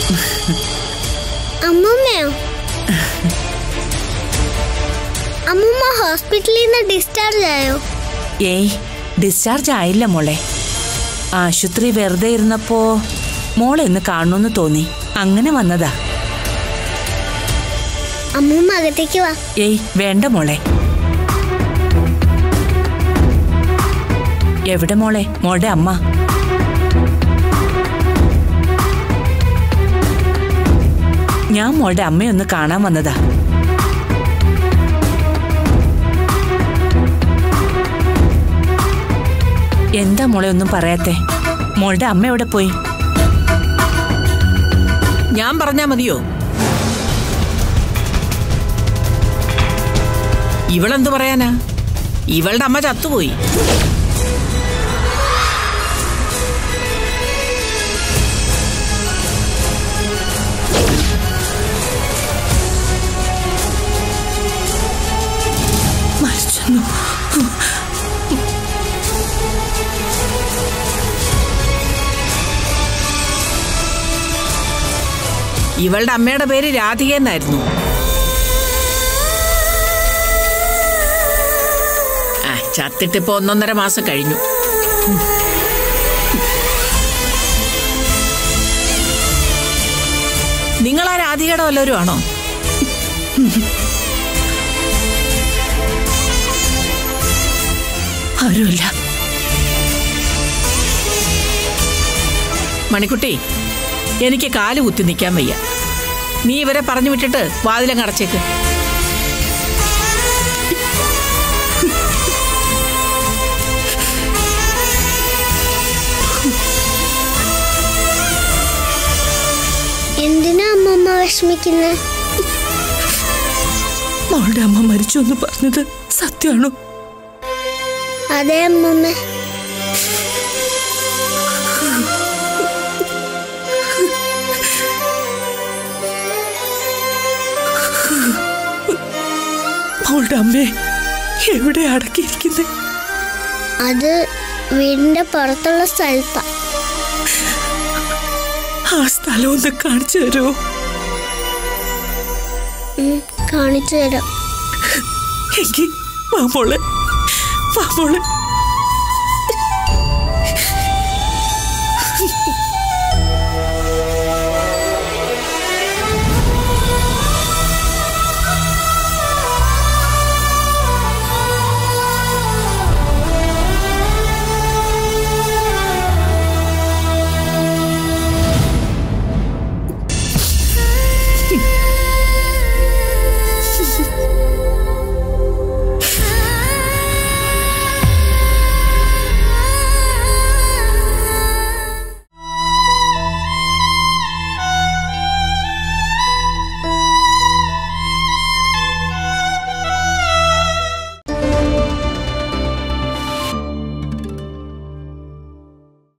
അമ്മൂമ്മയോ അമ്മൂമ്മ ഹോസ്പിറ്റലിൽ നിന്ന് ഡിസ്ചാർജ് ആയോ ഏയ് ഡിസ്ചാർജ് ആയില്ല മോളെ ആശുപത്രി വെറുതെ ഇരുന്നപ്പോ മോളെ ഒന്ന് കാണണമെന്ന് തോന്നി അങ്ങനെ വന്നതാ അമ്മൂമ്മ അകത്തേക്ക് വാ ഏയ് വേണ്ട മോളെ എവിടെ മോളെ മോളുടെ അമ്മ ഞാൻ മോളുടെ അമ്മയൊന്ന് കാണാൻ വന്നതാ എന്താ മോളെ ഒന്നും പറയാത്തെ മോളുടെ അമ്മ എവിടെ പോയി ഞാൻ പറഞ്ഞാ മതിയോ ഇവളെന്ത് പറയാനാ ഇവളുടെ അമ്മ ചത്തുപോയി മരിച്ചെന്നു ഇവളുടെ അമ്മയുടെ പേര് രാധിക എന്നായിരുന്നു ആ ചത്തിട്ടിപ്പോ ഒന്നൊന്നര മാസം കഴിഞ്ഞു നിങ്ങൾ ആ രാധികയുടെ വല്ലവരും ആണോ ആരുമില്ല മണിക്കുട്ടി എനിക്ക് കാല് കുത്തി നിൽക്കാൻ വയ്യ നീ ഇവരെ പറഞ്ഞു വിട്ടിട്ട് വാതിലങ്ങ് അടച്ചേക്ക് എന്തിനാ അമ്മൂമ്മ വിഷമിക്കുന്നത് മോളുടെ അമ്മ മരിച്ചു എന്ന് പറഞ്ഞത് സത്യമാണോ അതെ അമ്മൂമ്മ മോളുടെ അമ്മയെ എവിടെ അടക്കിയിരിക്കുന്നത് അത് വീടിന്റെ പുറത്തുള്ള സ്ഥലത്താ ആ സ്ഥലം ഒന്ന് കാണിച്ചു തരുമോ ഉം, കാണിച്ചു തരാം എങ്കിൽ വാ മോളെ വാ മോളെ